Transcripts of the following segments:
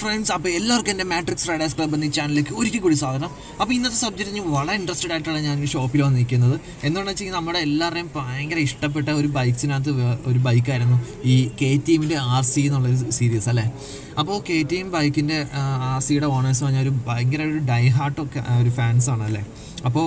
Friends അപ്പോൾ എല്ലാവർക്കും എൻ്റെ മാട്രിക്സ് റൈഡേഴ്സ് ക്ലബ് എന്ന ഈ ചാനലിലേക്ക് ഒരിക്കൽ കൂടി സ്വാഗതം അപ്പോൾ ഇന്നത്തെ സബ്ജക്റ്റ് ഞാൻ വളരെ ഇൻട്രസ്റ്റഡ് ആയിട്ടാണ് ഞാൻ ഈ ഷോപ്പിൽ വന്നിരിക്കുന്നത് എന്താണെന്ന് വെച്ച് കഴിഞ്ഞാൽ നമ്മുടെ എല്ലാവരുടെയും ഭയങ്കര ഇഷ്ടപ്പെട്ട ഒരു ബൈക്സിനകത്ത് വേ- ഒരു ബൈക്കായിരുന്നു ഈ കെ ടി എമ്മിൻ്റെ ആർ സി എന്നുള്ള സീരീസ് അല്ലേ അപ്പോൾ കെ ടി എം ബൈക്കിൻ്റെ ആർ സിയുടെ ഓണേഴ്സ് പറഞ്ഞാൽ ഒരു ഭയങ്കര ഒരു ഡൈ ഹാർട്ടൊക്കെ ഒരു ഫാൻസാണ് അല്ലേ അപ്പോൾ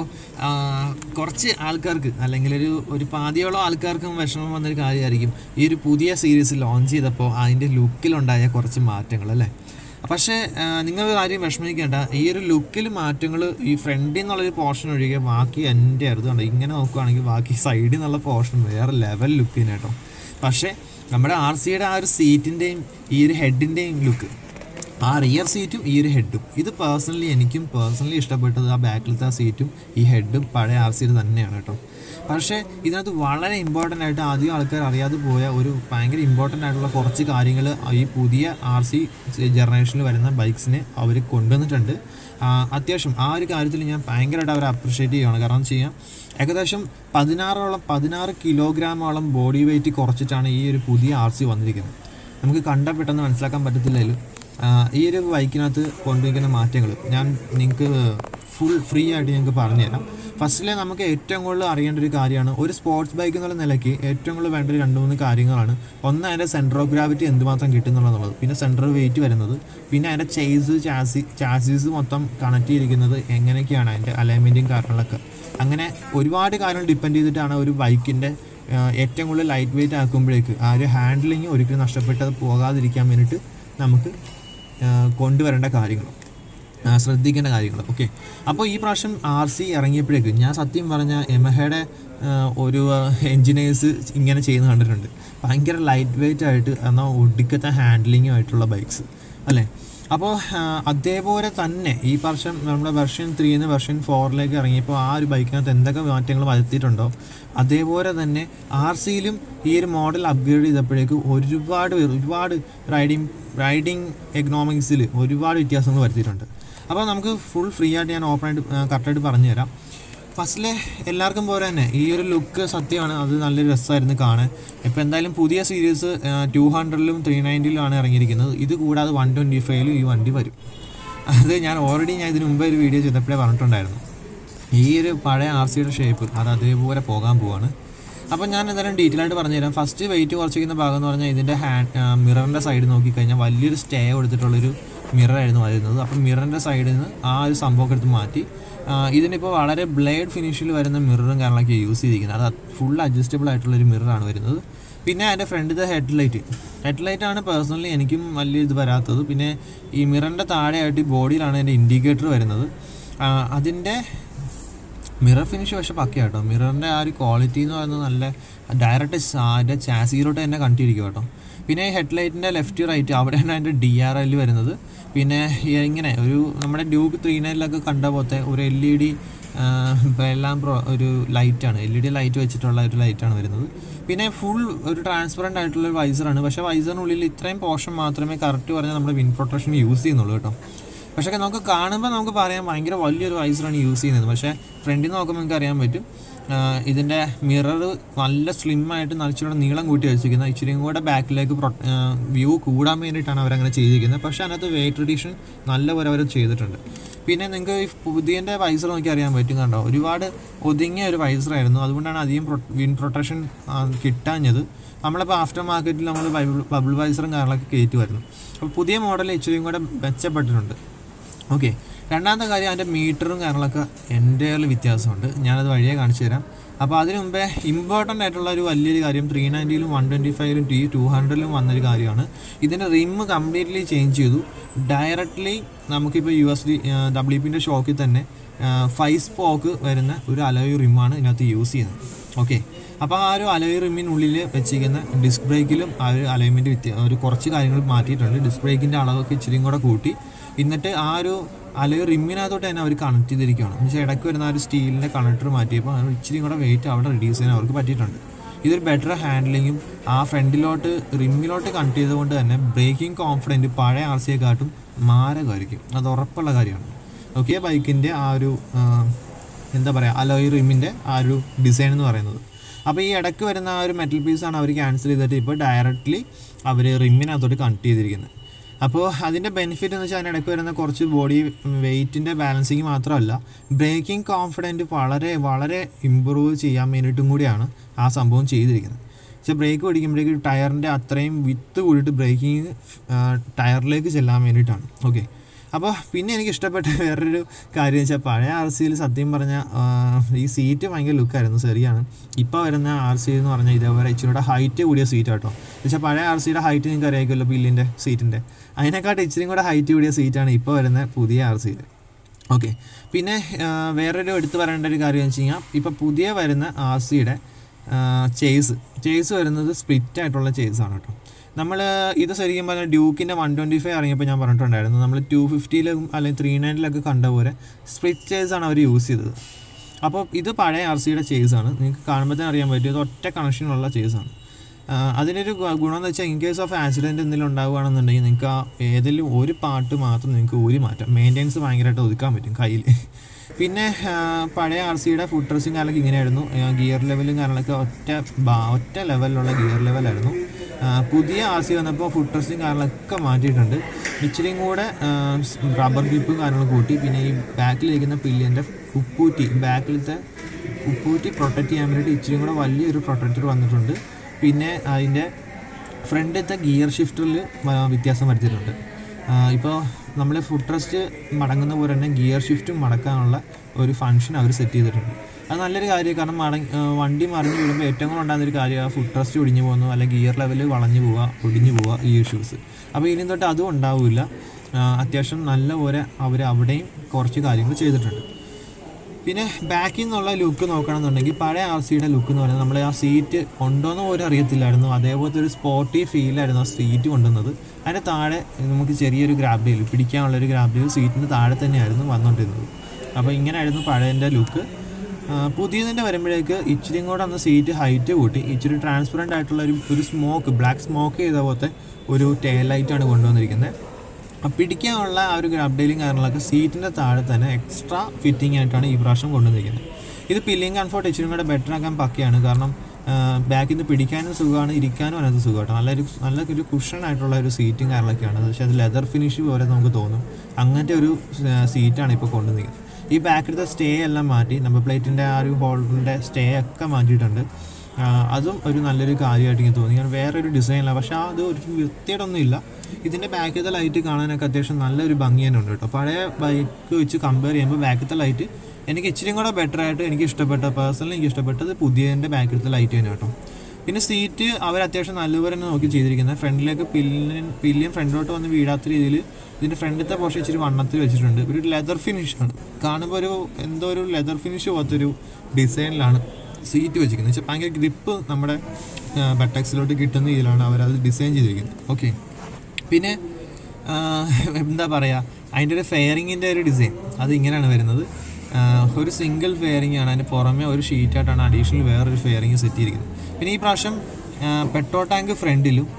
കുറച്ച് ആൾക്കാർക്ക് അല്ലെങ്കിൽ ഒരു ഒരു പാതിയോളം ആൾക്കാർക്കും വിഷമം വന്നൊരു കാര്യമായിരിക്കും ഈ ഒരു പുതിയ സീരീസ് ലോഞ്ച് ചെയ്തപ്പോൾ അതിൻ്റെ ലുക്കിലുണ്ടായ കുറച്ച് മാറ്റങ്ങൾ അല്ലേ പക്ഷേ ആ, നിങ്ങൾ ഒരു കാര്യം വിഷമിക്കേണ്ട ഈ ഒരു ലുക്കിൽ മാറ്റങ്ങൾ ഈ ഫ്രണ്ടിൽ നിന്നുള്ളൊരു പോർഷൻ ഒഴികെ ബാക്കി എൻ്റെ അടുത്ത് കണ്ടോ ഇങ്ങനെ നോക്കുകയാണെങ്കിൽ ബാക്കി സൈഡിൽ നിന്നുള്ള പോർഷൻ വേറെ ലെവൽ ലുക്കിന് കേട്ടോ പക്ഷേ നമ്മുടെ ആർ സിയുടെ ആ ഒരു സീറ്റിൻ്റെയും ഈ ഒരു ഹെഡിൻ്റെയും ലുക്ക് ആ റിയർ സീറ്റും ഈ ഒരു ഹെഡും ഇത് പേഴ്സണലി എനിക്കും പേഴ്സണലി ഇഷ്ടപ്പെട്ടത് ആ ബാക്കിലത്തെ ആ സീറ്റും ഈ ഹെഡും പഴയ ആർ സീറ്റ് തന്നെയാണ് കേട്ടോ പക്ഷേ ഇതിനകത്ത് വളരെ ഇമ്പോർട്ടൻ്റ് ആയിട്ട് അധികം ആൾക്കാർ അറിയാതെ പോയ ഒരു ഭയങ്കര ഇമ്പോർട്ടൻ്റ് ആയിട്ടുള്ള കുറച്ച് കാര്യങ്ങൾ ഈ പുതിയ ആർ സി ജനറേഷനിൽ വരുന്ന ബൈക്സിനെ അവർ കൊണ്ടുവന്നിട്ടുണ്ട് ആ, അത്യാവശ്യം ആ ഒരു കാര്യത്തിൽ ഞാൻ ഭയങ്കരമായിട്ട് അവരെ അപ്രിഷ്യേറ്റ് ചെയ്യുകയാണ് കാരണം എന്ന് വെച്ച് കഴിഞ്ഞാൽ ഏകദേശം പതിനാറോളം പതിനാറ് കിലോഗ്രാമോളം ബോഡി വെയിറ്റ് കുറച്ചിട്ടാണ് ഈ ഒരു പുതിയ ആർ സി വന്നിരിക്കുന്നത് നമുക്ക് കണ്ടാൽ പെട്ടെന്ന് മനസ്സിലാക്കാൻ പറ്റത്തില്ലെങ്കിലും ആ, ഈ ഒരു ബൈക്കിനകത്ത് കൊണ്ടുവയ്ക്കുന്ന മാറ്റങ്ങൾ ഞാൻ നിങ്ങൾക്ക് ഫുൾ ഫ്രീ ആയിട്ട് ഞങ്ങൾക്ക് പറഞ്ഞുതരാം ഫസ്റ്റിലെ നമുക്ക് ഏറ്റവും കൂടുതൽ അറിയേണ്ട ഒരു കാര്യമാണ് ഒരു സ്പോർട്സ് ബൈക്ക് എന്നുള്ള നിലയ്ക്ക് ഏറ്റവും കൂടുതൽ വേണ്ട ഒരു രണ്ട് മൂന്ന് കാര്യങ്ങളാണ് ഒന്ന് അതിൻ്റെ സെൻറ്റർ ഓഫ് ഗ്രാവിറ്റി എന്തുമാത്രം കിട്ടുന്നുള്ളത് പിന്നെ സെൻറ്റർ വെയിറ്റ് വരുന്നത് പിന്നെ അതിൻ്റെ ചേസ് ചാസി ചാസീസ് മൊത്തം കണക്ട് ചെയ്തിരിക്കുന്നത് എങ്ങനെയൊക്കെയാണ് അതിൻ്റെ അലൈൻമെൻറ്റും കാര്യങ്ങളൊക്കെ അങ്ങനെ ഒരുപാട് കാര്യങ്ങൾ ഡിപ്പെൻഡ് ചെയ്തിട്ടാണ് ഒരു ബൈക്കിൻ്റെ ഏറ്റവും കൂടുതൽ ലൈറ്റ് വെയിറ്റ് ആക്കുമ്പോഴേക്ക് ആ ഒരു ഹാൻഡിലിങ് ഒരിക്കലും നഷ്ടപ്പെട്ടത് പോകാതിരിക്കാൻ വേണ്ടിയിട്ട് നമുക്ക് ആ, കൊണ്ടുവരേണ്ട കാര്യങ്ങൾ ആ, ശ്രദ്ധിക്കേണ്ട കാര്യങ്ങൾ ഓക്കെ അപ്പോൾ ഈ പ്രാവശ്യം ആർ സി ഇറങ്ങിയപ്പോഴേക്ക് ഞാൻ സത്യം പറഞ്ഞ എമഹയുടെ ഒരു എൻജിനീയേഴ്സ് ഇങ്ങനെ ചെയ്യുന്നത് കണ്ടിട്ടുണ്ട് ഭയങ്കര ലൈറ്റ് വെയിറ്റ് ആയിട്ട് എന്നാൽ ഒടുക്കത്തെ ഹാൻഡിലിങ്ങും ആയിട്ടുള്ള ബൈക്സ് അല്ലേ അപ്പോൾ ആ, അതേപോലെ തന്നെ ഈ വർഷം നമ്മുടെ വെർഷൻ ത്രീ നിന്ന് വെർഷൻ ഫോറിലേക്ക് ഇറങ്ങിയപ്പോൾ ആ ഒരു ബൈക്കിനകത്ത് എന്തൊക്കെ മാറ്റങ്ങൾ വരുത്തിയിട്ടുണ്ടോ അതേപോലെ തന്നെ ആർ സിയിലും ഈ ഒരു മോഡൽ അപ്ഗ്രേഡ് ചെയ്തപ്പോഴേക്ക് ഒരുപാട് പേർ ഒരുപാട് റൈഡിങ് റൈഡിങ് എക്കണോമിക്സിൽ ഒരുപാട് വ്യത്യാസങ്ങൾ വരുത്തിയിട്ടുണ്ട് അപ്പോൾ നമുക്ക് ഫുൾ ഫ്രീ ആയിട്ട് ഞാൻ ഓപ്പണായിട്ട് കറക്റ്റായിട്ട് പറഞ്ഞു തരാം ഫസ്റ്റിലെ എല്ലാവർക്കും പോലെ തന്നെ ഈ ഒരു ലുക്ക് സത്യമാണ് അത് നല്ലൊരു രസമായിരുന്നു കാണാൻ ഇപ്പോൾ എന്തായാലും പുതിയ സീരീസ് ടു ഹൺഡ്രഡിലും ത്രീ നയൻറ്റിയിലുമാണ് ഇറങ്ങിയിരിക്കുന്നത് ഇത് കൂടാതെ വൺ ട്വൻറ്റി ഫൈവിലും ഈ വണ്ടി വരും അത് ഞാൻ ഓൾറെഡി ഞാൻ ഇതിന് മുമ്പ് ഒരു വീഡിയോ ചെയ്തപ്പോഴേ പറഞ്ഞിട്ടുണ്ടായിരുന്നു ഈ ഒരു പഴയ ആർ സിയുടെ ഷേപ്പ് അത് അതേപോലെ പോകാൻ പോവാണ് അപ്പോൾ ഞാൻ എന്തായാലും ഡീറ്റെയിൽ ആയിട്ട് പറഞ്ഞുതരാം ഫസ്റ്റ് വെയിറ്റ് കുറച്ചിരിക്കുന്ന ഭാഗം എന്ന് പറഞ്ഞാൽ ഇതിൻ്റെ ഹാൻഡ് മിററിൻ്റെ സൈഡ് നോക്കിക്കഴിഞ്ഞാൽ വലിയൊരു സ്റ്റേ കൊടുത്തിട്ടുള്ളൊരു മിററായിരുന്നു വരുന്നത് അപ്പം മിററിൻ്റെ സൈഡിൽ നിന്ന് ആ ഒരു സംഭവമൊക്കെ എടുത്ത് മാറ്റി ആ, ഇതിനിപ്പോൾ വളരെ ബ്ലേഡ് ഫിനിഷിൽ വരുന്ന മിററും കാര്യങ്ങളൊക്കെ യൂസ് ചെയ്തിരിക്കുന്നത് അത് ഫുൾ അഡ്ജസ്റ്റബിൾ ആയിട്ടുള്ളൊരു മിററാണ് വരുന്നത് പിന്നെ അതിൻ്റെ ഫ്രണ്ടിലത്തെ ഹെഡ് ലൈറ്റ് ഹെഡ് ലൈറ്റാണ് പേഴ്സണലി എനിക്കും വലിയ ഇത് വരാത്തത് പിന്നെ ഈ മിററിൻ്റെ താഴെയായിട്ട് ഈ ബോഡിയിലാണ് എൻ്റെ ഇൻഡിക്കേറ്റർ വരുന്നത് ആ, അതിൻ്റെ മിറർ ഫിനിഷ് പക്ഷെ പക്ക കേട്ടോ മിററിൻ്റെ ആ ഒരു ക്വാളിറ്റി എന്ന് പറയുന്നത് നല്ല ഡയറക്റ്റ് അതിൻ്റെ ചാസീലോട്ട് തന്നെ കണ്ടിരിക്കും കേട്ടോ പിന്നെ ഈ ഹെഡ് ലൈറ്റിൻ്റെ ലെഫ്റ്റ് റൈറ്റ് അവിടെയാണ് അതിൻ്റെ ഡി ആർ എൽ വരുന്നത് പിന്നെ ഈ ഇങ്ങനെ ഒരു നമ്മുടെ ഡ്യൂക്ക് ത്രീ നയനിലൊക്കെ കണ്ട പോലത്തെ ഒരു എൽ ഇ ഡി എല്ലാം പ്രോ ഒരു ലൈറ്റാണ് എൽ ഇ ഡി ലൈറ്റ് വെച്ചിട്ടുള്ള ഒരു ലൈറ്റാണ് വരുന്നത് പിന്നെ ഫുൾ ഒരു ട്രാൻസ്പെറൻ്റ് ആയിട്ടുള്ള ഒരു വൈസറാണ് പക്ഷേ വൈസറിനുള്ളിൽ ഇത്രയും പോർഷൻ മാത്രമേ കറക്റ്റ് പറഞ്ഞാൽ നമ്മുടെ വിൻ പ്രൊട്ടക്ഷൻ യൂസ് ചെയ്യുന്നുള്ളൂ കേട്ടോ പക്ഷേ നമുക്ക് കാണുമ്പോൾ നമുക്ക് പറയാം ഭയങ്കര വലിയൊരു വൈസറാണ് യൂസ് ചെയ്യുന്നത് പക്ഷേ ഫ്രണ്ടിൽ നിന്ന് നോക്കുമ്പോൾ നമുക്ക് അറിയാൻ പറ്റും ആഹ് ഇതിൻ്റെ മിറർ നല്ല സ്ലിം ആയിട്ട് നടിച്ചുകൂടെ നീളം കൂട്ടി വെച്ചിരിക്കുന്നത് ഇച്ചിരിയും കൂടെ ബാക്കിലേക്ക് വ്യൂ കൂടാൻ വേണ്ടിയിട്ടാണ് അവരങ്ങനെ ചെയ്തിരിക്കുന്നത് പക്ഷേ അതിനകത്ത് വെയിറ്റ് റിഡീഷൻ നല്ലപോലെ അവർ ചെയ്തിട്ടുണ്ട് പിന്നെ നിങ്ങൾക്ക് ഈ പുതിയൻ്റെ വൈസർ നോക്കി അറിയാൻ പറ്റും കണ്ടോ ഒരുപാട് ഒതുങ്ങിയ ഒരു വൈസറായിരുന്നു അതുകൊണ്ടാണ് അധികം വിൻ പ്രൊട്ടക്ഷൻ കിട്ടാഞ്ഞത് നമ്മളിപ്പോൾ ആഫ്റ്റർ മാർക്കറ്റിൽ നമ്മൾ ബൈബിൾ ബബിൾ വൈസറും കാര്യങ്ങളൊക്കെ കയറ്റി വരുന്നു അപ്പോൾ പുതിയ മോഡൽ ഇച്ചിരിയും കൂടെ മെച്ചപ്പെട്ടിട്ടുണ്ട് ഓക്കെ രണ്ടാമത്തെ കാര്യം അതിൻ്റെ മീറ്ററും കാര്യങ്ങളൊക്കെ എൻ്റെ വ്യത്യാസമുണ്ട് ഞാനത് വഴിയെ കാണിച്ചു തരാം അപ്പോൾ അതിന് മുമ്പേ ഇമ്പോർട്ടൻ്റ് ആയിട്ടുള്ള ഒരു വലിയൊരു കാര്യം ത്രീ നയൻറ്റിയിലും വൺ ട്വൻറ്റി ഫൈവിലും ടി ടു ഹൺഡ്രഡിലും വന്നൊരു കാര്യമാണ് ഇതിൻ്റെ റിമ്മ് കംപ്ലീറ്റ്ലി ചേഞ്ച് ചെയ്തു ഡയറക്റ്റ്ലി നമുക്കിപ്പോൾ യു എസ് ഡി ഡബ്ല്യു പിൻ്റെ ഷോക്കിൽ തന്നെ ഫൈവ് സ്പോക്ക് വരുന്ന ഒരു അലോയ് റിമ്മാണ് ഇതിനകത്ത് യൂസ് ചെയ്യുന്നത് ഓക്കെ അപ്പോൾ ആ ഒരു അലോയ് റിമ്മിനുള്ളിൽ വെച്ചിരിക്കുന്ന ഡിസ്ക് ബ്രേക്കിലും ആ ഒരു അലൈൻമെൻറ്റ് വ്യത്യ ഒരു കുറച്ച് കാര്യങ്ങൾ മാറ്റിയിട്ടുണ്ട് ഡിസ്ക് ബ്രേക്കിൻ്റെ അളവൊക്കെ ഇച്ചിരിയും കൂടെ കൂട്ടി എന്നിട്ട് ആ ഒരു അലോയ് റിമ്മിനകത്തോട്ട് തന്നെ അവർ കണക്ട് ചെയ്തിരിക്കുകയാണ് എന്നുവെച്ചാൽ ഇടയ്ക്ക് വരുന്ന ആ ഒരു സ്റ്റീലിൻ്റെ കണക്ടർ മാറ്റിയപ്പോൾ അത് ഇച്ചിരി കൂടെ വെയിറ്റ് അവിടെ റിഡ്യൂസ് ചെയ്യാൻ അവർക്ക് പറ്റിയിട്ടുണ്ട് ഇതൊരു ബെറ്റർ ഹാൻഡ്ലിങ്ങും ആ ഫ്രണ്ടിലോട്ട് റിമ്മിലോട്ട് കണക്ട് ചെയ്തുകൊണ്ട് തന്നെ ബ്രേക്കിംഗ് കോൺഫിഡൻറ്റ് പഴയ ആർ സിയെക്കാട്ടും മാരകമായിരിക്കും അത് ഉറപ്പുള്ള കാര്യമാണ് ഓക്കെ ബൈക്കിൻ്റെ ആ ഒരു ആ, എന്താ പറയുക അലോയ് റിമ്മിൻ്റെ ആ ഒരു ഡിസൈൻ എന്ന് പറയുന്നത് അപ്പോൾ ഈ ഇടയ്ക്ക് വരുന്ന ആ ഒരു മെറ്റൽ പീസാണ് അവർ ക്യാൻസൽ ചെയ്തിട്ട് ഇപ്പോൾ ഡയറക്റ്റ്ലി അവർ റിമ്മിനകത്തോട്ട് കണക്ട് ചെയ്തിരിക്കുന്നത് അപ്പോൾ അതിൻ്റെ ബെനിഫിറ്റ് എന്ന് വെച്ചാൽ അതിനിടയ്ക്ക് വരുന്ന കുറച്ച് ബോഡി വെയ്റ്റിൻ്റെ ബാലൻസിങ് മാത്രമല്ല ബ്രേക്കിംഗ് കോൺഫിഡൻറ്റ് വളരെ വളരെ ഇമ്പ്രൂവ് ചെയ്യാൻ വേണ്ടിയിട്ടും കൂടിയാണ് ആ സംഭവം ചെയ്തിരിക്കുന്നത് പക്ഷേ ബ്രേക്ക് പിടിക്കുമ്പോഴേക്ക് ടയറിൻ്റെ അത്രയും വിത്ത് കൂടിയിട്ട് ബ്രേക്കിങ് ടയറിലേക്ക് ചെല്ലാൻ വേണ്ടിയിട്ടാണ് ഓക്കെ അപ്പോൾ പിന്നെ എനിക്ക് ഇഷ്ടപ്പെട്ട വേറൊരു കാര്യം വെച്ചാൽ പഴയ ആർ സിയിൽ സത്യം പറഞ്ഞാൽ ഈ സീറ്റ് ഭയങ്കര ലുക്കായിരുന്നു ശരിയാണ് ഇപ്പോൾ വരുന്ന ആർ സി എന്ന് പറഞ്ഞാൽ ഇതേപോലെ ഇച്ചിരി ഹൈറ്റ് കൂടിയ സീറ്റ് കേട്ടോ വെച്ചാൽ പഴയ ആർ സിയുടെ ഹൈറ്റ് നിങ്ങൾക്ക് അറിയാമല്ലോ പില്ലിൻ്റെ സീറ്റിൻ്റെ അതിനെക്കാട്ട് ഇച്ചിരി കൂടെ ഹൈറ്റ് കൂടിയ സീറ്റാണ് ഇപ്പോൾ വരുന്ന പുതിയ ആർ സിയിൽ ഓക്കെ പിന്നെ ആ, വേറൊരു എടുത്തു പറയേണ്ട ഒരു കാര്യം എന്ന് വെച്ച് കഴിഞ്ഞാൽ ഇപ്പോൾ പുതിയ വരുന്ന ആർ സിയുടെ ചേസ് ചേസ് വരുന്നത് സ്പ്ലിറ്റ് ആയിട്ടുള്ള ചേസ് ആണ് കേട്ടോ നമ്മൾ ഇത് ശരിക്കും പറഞ്ഞാൽ ഡ്യൂക്കിൻ്റെ വൺ ട്വൻറ്റി ഫൈവ് ഇറങ്ങിയപ്പോൾ ഞാൻ പറഞ്ഞിട്ടുണ്ടായിരുന്നു നമ്മൾ ടു ഫിഫ്റ്റിയിലും അല്ലെങ്കിൽ ത്രീ നയനിലൊക്കെ കണ്ട പോലെ സ്പ്ലിറ്റ് ചേസ് ആണ് അവർ യൂസ് ചെയ്തത് അപ്പോൾ ഇത് പഴയ ആർ സിയുടെ ചേസാണ് നിങ്ങൾക്ക് കാണുമ്പോൾ തന്നെ അറിയാൻ പറ്റും ഇത് ഒറ്റ കണക്ഷനുള്ള ചേസാണ് അതിനൊരു ഗു- ഗുണം എന്ന് വെച്ചാൽ ഇൻ കേസ് ഓഫ് ആക്സിഡൻറ്റ് എന്തെങ്കിലും ഉണ്ടാവുകയാണെന്നുണ്ടെങ്കിൽ നിങ്ങൾക്ക് ആ ഏതെങ്കിലും ഒരു പാർട്ട് മാത്രം നിങ്ങൾക്ക് ഊരി മാറ്റാം മെയിൻ്റെനൻസ് ഭയങ്കരമായിട്ട് ഒതുക്കാൻ പറ്റും കയ്യിൽ പിന്നെ ആ, പഴയ ആർ സിയുടെ ഫുഡ് ഡ്രസ്സിങ് കാര്യങ്ങളൊക്കെ ഇങ്ങനെയായിരുന്നു ഗിയർ ലെവലും കാര്യങ്ങളൊക്കെ ഒറ്റ ബാ- ഒറ്റ ലെവലിലുള്ള ഗിയർ ലെവലായിരുന്നു ആ, പുതിയ ആർ സി വന്നപ്പോൾ ഫുഡ് ഡ്രസ്സിങ് കാര്യങ്ങളൊക്കെ മാറ്റിയിട്ടുണ്ട് ഇച്ചിരിയും കൂടെ റബ്ബർ ഗ്രിപ്പും കാര്യങ്ങളും കൂട്ടി പിന്നെ ഈ ബാക്കിലിരിക്കുന്ന പില്ലിൻ്റെ ഉപ്പൂറ്റി ബാക്കിലത്തെ ഉപ്പൂറ്റി പ്രൊട്ടക്റ്റ് ചെയ്യാൻ വേണ്ടിയിട്ട് ഇച്ചിരി കൂടെ വലിയൊരു പ്രൊട്ടക്ടർ വന്നിട്ടുണ്ട് പിന്നെ അതിൻ്റെ ഫ്രണ്ടിലത്തെ ഗിയർ ഷിഫ്റ്ററിൽ വ്യത്യാസം വരുത്തിയിട്ടുണ്ട് ഇപ്പോൾ നമ്മൾ ഫുഡ് റെസ്റ്റ് മടങ്ങുന്ന പോലെ തന്നെ ഗിയർ ഷിഫ്റ്റും മടക്കാനുള്ള ഒരു ഫംഗ്ഷൻ അവർ സെറ്റ് ചെയ്തിട്ടുണ്ട് അത് നല്ലൊരു കാര്യമാണ് കാരണം മടങ്ങി ആ, വണ്ടി മറിഞ്ഞു വീഴുമ്പോൾ ഏറ്റവും കൂടുതൽ ഉണ്ടാകുന്ന ഒരു കാര്യമാണ് ഫുഡ് റെസ്റ്റ് ഒടിഞ്ഞു പോകുന്നു അല്ലെങ്കിൽ ഗിയർ ലെവൽ വളഞ്ഞു പോവുക ഒടിഞ്ഞു പോവുക ഈ ഇഷ്യൂസ് അപ്പോൾ ഇനി തൊട്ട് അതും ഉണ്ടാവില്ല ആ, അത്യാവശ്യം നല്ല പോലെ അവർ അവിടെയും കുറച്ച് കാര്യങ്ങൾ ചെയ്തിട്ടുണ്ട് പിന്നെ ബാക്കിൽ നിന്നുള്ള ലുക്ക് നോക്കണമെന്നുണ്ടെങ്കിൽ പഴയ ആർ സിയുടെ ലുക്ക് എന്ന് പറയുന്നത് നമ്മൾ ആ സീറ്റ് ഉണ്ടോയെന്ന് പോലും അറിയത്തില്ലായിരുന്നു അതേപോലത്തെ ഒരു സ്പോട്ടി ഫീലായിരുന്നു ആ സീറ്റ് കൊണ്ടുവന്നത് അതിൻ്റെ താഴെ നമുക്ക് ചെറിയൊരു ഗ്രാബ് ഡീൽ പിടിക്കാനുള്ളൊരു ഗ്രാബ് ഡീൽ സീറ്റിൻ്റെ താഴെ തന്നെയായിരുന്നു വന്നുകൊണ്ടിരുന്നത് അപ്പോൾ ഇങ്ങനെയായിരുന്നു പഴയതിൻ്റെ ലുക്ക് പുതിയതിൻ്റെ വരുമ്പോഴേക്ക് ഇച്ചിരി കൂടെ ഒന്ന് സീറ്റ് ഹൈറ്റ് കൂട്ടി ഇച്ചിരി ട്രാൻസ്പെറൻ്റ് ആയിട്ടുള്ള ഒരു ഒരു സ്മോക്ക് ബ്ലാക്ക് സ്മോക്ക് ചെയ്ത പോലത്തെ ഒരു ടെയിൽ ലൈറ്റാണ് കൊണ്ടുവന്നിരിക്കുന്നത് ആ പിടിക്കാനുള്ള ആ ഒരു ഗ്രബ്ഡെയിലും കാര്യങ്ങളൊക്കെ സീറ്റിൻ്റെ താഴെ തന്നെ എക്സ്ട്രാ ഫിറ്റിംഗ് ആയിട്ടാണ് ഈ പ്രാവശ്യം കൊണ്ടുവന്നിരിക്കുന്നത് ഇത് പില്ലിങ് കംഫർട്ട് ഇച്ചിരി കൂടെ ബെറ്റർ ആക്കാൻ പക്കയാണ് കാരണം ബാക്കിൽ നിന്ന് പിടിക്കാനും സുഖമാണ് ഇരിക്കാനും അതിനകത്ത് സുഖമായിട്ട് നല്ലൊരു നല്ല ഒരു കുഷൻ ആയിട്ടുള്ള ഒരു സീറ്റും കാര്യങ്ങളൊക്കെയാണ് പക്ഷേ അത് ലെതർ ഫിനിഷ് പോലെ നമുക്ക് തോന്നും അങ്ങനത്തെ ഒരു സീറ്റാണ് ഇപ്പോൾ കൊണ്ടുവന്നിരിക്കുന്നത് ഈ ബാക്കിലത്തെ സ്റ്റേ എല്ലാം മാറ്റി നമ്പർ പ്ലേറ്റിൻ്റെ ആ ഒരു ഹോൾഡറിൻ്റെ സ്റ്റേ ഒക്കെ മാറ്റിയിട്ടുണ്ട് ആ, അതും ഒരു നല്ലൊരു കാര്യമായിട്ട് എനിക്ക് തോന്നി കാരണം വേറൊരു ഡിസൈനില്ല പക്ഷേ അത് ഒരു വൃത്തിയോടൊന്നും ഇല്ല ഇതിൻ്റെ ബാക്കിലത്തെ ലൈറ്റ് കാണാനൊക്കെ അത്യാവശ്യം നല്ലൊരു ഭംഗി തന്നെ ഉണ്ട് കേട്ടോ പഴയ ബൈക്ക് വെച്ച് കമ്പയർ ചെയ്യുമ്പോൾ ബാക്കിലത്തെ ലൈറ്റ് എനിക്ക് ഇച്ചിരി കൂടെ ബെറ്റർ ആയിട്ട് എനിക്ക് ഇഷ്ടപ്പെട്ട പേഴ്സണലി എനിക്ക് ഇഷ്ടപ്പെട്ടത് പുതിയതിൻ്റെ ബാക്കിലത്തെ ലൈറ്റ് തന്നെ കേട്ടോ പിന്നെ സീറ്റ് അവർ അത്യാവശ്യം നല്ലപോലെ തന്നെ നോക്കി ചെയ്തിരിക്കുന്നത് ഫ്രണ്ടിലേക്ക് പില്ലിയൻ പില്ലിയൻ ഫ്രണ്ടിലോട്ട് വന്ന് വീഴാത്ത രീതിയിൽ ഇതിൻ്റെ ഫ്രണ്ടിലത്തെ പോർഷൻ ഇച്ചിരി വണ്ണത്തിൽ വെച്ചിട്ടുണ്ട് ഒരു ലെതർ ഫിനിഷാണ് കാണുമ്പോൾ ഒരു എന്തോ ഒരു ലെതർ ഫിനിഷ് പോലത്തൊരു ഡിസൈനിലാണ് സീറ്റ് വെച്ചിരിക്കുന്നത് വെച്ചാൽ ഭയങ്കര ഗ്രിപ്പ് നമ്മുടെ ബട്ടക്സിലോട്ട് കിട്ടുന്ന രീതിയിലാണ് അവരത് ഡിസൈൻ ചെയ്തിരിക്കുന്നത് ഓക്കെ പിന്നെ ആ, എന്താ പറയുക അതിൻ്റെ ഒരു ഫെയറിങ്ങിൻ്റെ ഒരു ഡിസൈൻ അത് ഇങ്ങനെയാണ് വരുന്നത് ആ, ഒരു സിംഗിൾ ഫെയറിംഗ് ആണ് അതിന് പുറമെ ഒരു ഷീറ്റായിട്ടാണ് അഡീഷണൽ വേറൊരു ഫെയറിങ് സെറ്റ് ചെയ്തിരിക്കുന്നത് പിന്നെ ഈ പ്രാവശ്യം പെട്രോൾ ടാങ്ക് ഫ്രണ്ടിലും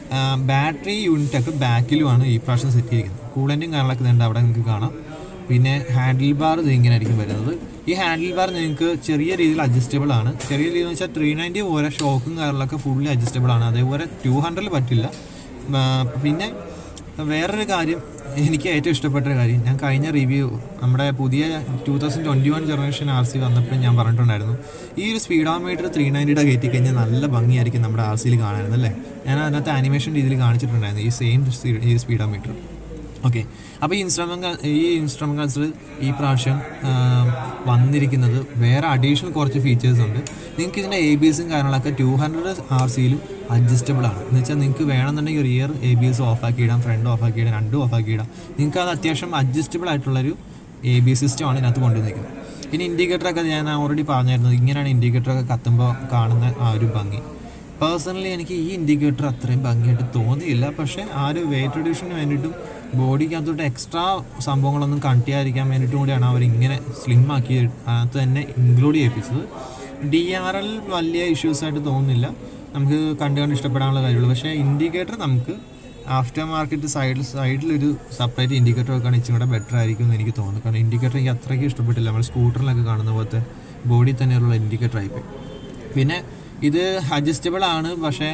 ബാറ്ററി യൂണിറ്റ് ഒക്കെ ബാക്കിലുമാണ് ഈ പ്രാവശ്യം സെറ്റ് ചെയ്തിരിക്കുന്നത് കൂളൻറ്റും കാര്യങ്ങളൊക്കെ ഇതുണ്ട് അവിടെ നിങ്ങൾക്ക് കാണാം പിന്നെ ഹാൻഡിൽ ബാർ ഇത് ഇങ്ങനെ ആയിരിക്കും വരുന്നത് ഈ ഹാൻഡിൽ ബാർ നിങ്ങൾക്ക് ചെറിയ രീതിയിൽ അഡ്ജസ്റ്റബിൾ ആണ് ചെറിയ രീതിയിൽ എന്ന് വെച്ചാൽ ത്രീ നയൻറ്റി പോലെ ഷോക്കും കാര്യങ്ങളൊക്കെ ഫുള്ളി അഡ്ജസ്റ്റബിൾ ആണ് അതേപോലെ ടു ഹൺഡ്രഡിൽ പറ്റില്ല ആ, പിന്നെ വേറൊരു കാര്യം എനിക്ക് ഏറ്റവും ഇഷ്ടപ്പെട്ട ഒരു കാര്യം ഞാൻ കഴിഞ്ഞ റിവ്യൂ നമ്മുടെ പുതിയ two thousand twenty one generation R C വന്നപ്പോൾ ഞാൻ പറഞ്ഞിട്ടുണ്ടായിരുന്നു ഈ ഒരു സ്പീഡോമീറ്റർ ത്രീ നയൻറ്റിയുടെ കയറ്റി കഴിഞ്ഞാൽ നല്ല ഭംഗിയായിരിക്കും നമ്മുടെ ആർ സിയിൽ കാണാനായിരുന്നു അല്ലേ ഞാൻ അതിനകത്ത് ആനിമേഷൻ രീതിയിൽ കാണിച്ചിട്ടുണ്ടായിരുന്നു ഈ സെയിം ഈ സ്പീഡോമീറ്റർ ഓക്കെ അപ്പോൾ ഈ ഇൻസ്ട്രുമെൻ്റ് ഈ ഇൻസ്ട്രുമെൻറ്റ്സിൽ ഈ പ്രാവശ്യം ആ, വന്നിരിക്കുന്നത് വേറെ അഡീഷണൽ കുറച്ച് ഫീച്ചേഴ്സ് ഉണ്ട് നിങ്ങൾക്ക് ഇതിൻ്റെ എ ബി എസും കാര്യങ്ങളൊക്കെ ടു ഹൺഡ്രഡ് ആർ സിയിലും അഡ്ജസ്റ്റബിൾ ആണ് എന്ന് വെച്ചാൽ നിങ്ങൾക്ക് വേണമെന്നുണ്ടെങ്കിൽ rear A B S off ആക്കി ഇടാം ഫ്രണ്ട് ഓഫ് ആക്കി ഇടാം രണ്ടും ഓഫ് ആക്കി ഇടാം നിങ്ങൾക്ക് അത് അത്യാവശ്യം അഡ്ജസ്റ്റബിൾ ആയിട്ടുള്ളൊരു എ ബി സിസ്റ്റമാണ് ഇതിനകത്ത് കൊണ്ടുവന്നിരിക്കുന്നത് ഇനി ഇൻഡിക്കേറ്ററൊക്കെ ഞാൻ ഓൾറെഡി പറഞ്ഞായിരുന്നു ഇങ്ങനെയാണ് ഇൻഡിക്കേറ്ററൊക്കെ കത്തുമ്പോൾ കാണുന്ന ആ ഒരു ഭംഗി പേഴ്സണലി എനിക്ക് ഈ ഇൻഡിക്കേറ്റർ അത്രയും ഭംഗിയായിട്ട് തോന്നിയില്ല പക്ഷേ ആ ഒരു വെയിറ്റ് റിഡ്യൂഷന് വേണ്ടിയിട്ടും ബോഡിക്കകത്തോട്ട് എക്സ്ട്രാ സംഭവങ്ങളൊന്നും കണക്ട് ചെയ്യാതിരിക്കാൻ വേണ്ടിയിട്ടും കൂടിയാണ് അവർ ഇങ്ങനെ സ്ലിം ആക്കി അതിനകത്ത് തന്നെ ഇൻക്ലൂഡ് ചെയ്യിപ്പിച്ചത് ഡി ആർ എൽ വലിയ ഇഷ്യൂസായിട്ട് തോന്നുന്നില്ല നമുക്ക് കണ്ടു കണ്ട് ഇഷ്ടപ്പെടാനുള്ള കാര്യമുള്ളൂ പക്ഷേ ഇൻഡിക്കേറ്റർ നമുക്ക് ആഫ്റ്റർ മാർക്കറ്റ് സൈഡിൽ സൈഡിലൊരു സെപ്പറേറ്റ് ഇൻഡിക്കേറ്റർ വെക്കാൻ ഇച്ചിരി കൂടെ ബെറ്റർ ആയിരിക്കും എന്ന് എനിക്ക് തോന്നുന്നു കാരണം ഇൻഡിക്കേറ്റർ എനിക്ക് അത്രയ്ക്ക് ഇഷ്ടപ്പെട്ടില്ല നമ്മൾ സ്കൂട്ടറിലൊക്കെ കാണുന്ന പോലത്തെ ബോഡി തന്നെയുള്ള ഇൻഡിക്കേറ്റർ ആയിപ്പോയി പിന്നെ ഇത് അഡ്ജസ്റ്റബിൾ ആണ് പക്ഷേ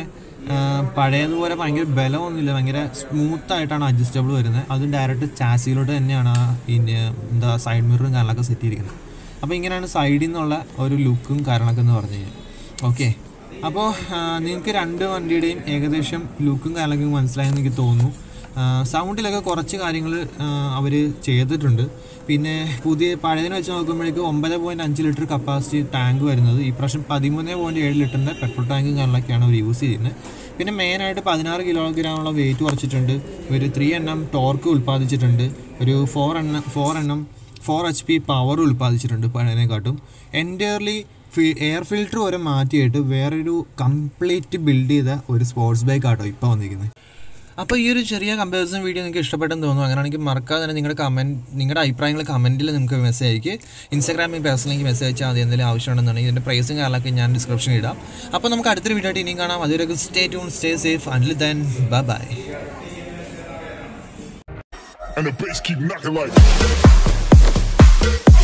പഴയതുപോലെ ഭയങ്കര ബലമൊന്നുമില്ല ഭയങ്കര സ്മൂത്തായിട്ടാണ് അഡ്ജസ്റ്റബിൾ വരുന്നത് അതും ഡയറക്റ്റ് ചാസിയിലോട്ട് തന്നെയാണ് ആ ഇതിൻ്റെ എന്താ സൈഡ് മിററും കാര്യങ്ങളൊക്കെ സെറ്റ് ചെയ്തിരിക്കുന്നത് അപ്പോൾ ഇങ്ങനെയാണ് സൈഡിൽ നിന്നുള്ള ഒരു ലുക്കും കാര്യങ്ങളൊക്കെ എന്ന് പറഞ്ഞു കഴിഞ്ഞാൽ ഓക്കെ അപ്പോൾ നിങ്ങൾക്ക് രണ്ട് വണ്ടിയുടെയും ഏകദേശം ലുക്കും കാര്യങ്ങളൊക്കെ മനസ്സിലായെന്ന് എനിക്ക് തോന്നുന്നു സൗണ്ടിലൊക്കെ കുറച്ച് കാര്യങ്ങൾ അവർ ചെയ്തിട്ടുണ്ട് പിന്നെ പുതിയ പഴയതിനെ വെച്ച് നോക്കുമ്പോഴേക്കും ഒമ്പത് പോയിൻറ്റ് അഞ്ച് ലിറ്റർ കപ്പാസിറ്റി ടാങ്ക് വരുന്നത് ഈ പ്രാവശ്യം പതിമൂന്ന് പോയിൻറ്റ് ഏഴ് ലിറ്ററിൻ്റെ പെട്രോൾ ടാങ്കും കാര്യങ്ങളൊക്കെയാണ് അവർ യൂസ് ചെയ്യുന്നത് പിന്നെ മെയിനായിട്ട് പതിനാറ് കിലോഗ്രാമുള്ള വെയിറ്റ് കുറച്ചിട്ടുണ്ട് ഒരു ത്രീ എണ്ണം ടോർക്ക് ഉൽപ്പാദിച്ചിട്ടുണ്ട് ഒരു ഫോർ എണ്ണം ഫോർ എണ്ണം ഫോർ എച്ച് പി പവർ ഉൽപ്പാദിച്ചിട്ടുണ്ട് പഴയതിനെക്കാട്ടും എൻറ്റയർലി ഫി എയർ ഫിൽറ്റർ വരെ മാറ്റിയിട്ട് വേറൊരു കംപ്ലീറ്റ് ബിൽഡ് ചെയ്ത ഒരു സ്പോർട്സ് ബൈക്ക് ആട്ടോ ഇപ്പോൾ വന്നിരിക്കുന്നത് അപ്പോൾ ഈ ഒരു ചെറിയ കമ്പാരിസൺ വീഡിയോ നിങ്ങൾക്ക് ഇഷ്ടപ്പെട്ടെന്ന് തോന്നുന്നു അങ്ങനെയാണെങ്കിൽ മറക്കാതെ തന്നെ നിങ്ങളുടെ കമൻറ്റ് നിങ്ങളുടെ അഭിപ്രായങ്ങൾ കമൻറ്റിൽ നിങ്ങൾക്ക് മെസ്സേജ് അയക്ക് ഇൻസ്റ്റാഗ്രാമിൽ പേഴ്സണലിക്ക് മെസ്സേജ് അയച്ചാൽ മതി എന്തെങ്കിലും ആവശ്യമുണ്ടെന്നുണ്ടെങ്കിൽ ഇതിൻ്റെ പ്രൈസും കാര്യങ്ങളൊക്കെ ഞാൻ ഡിസ്ക്രിപ്ഷനിൽ ഇടാം അപ്പോൾ നമുക്ക് അടുത്തൊരു വീഡിയോ ആയിട്ട് ഇനിയും കാണാം അതുവരെ stay tune stay safe until then bye bye and the bass keep knocking like.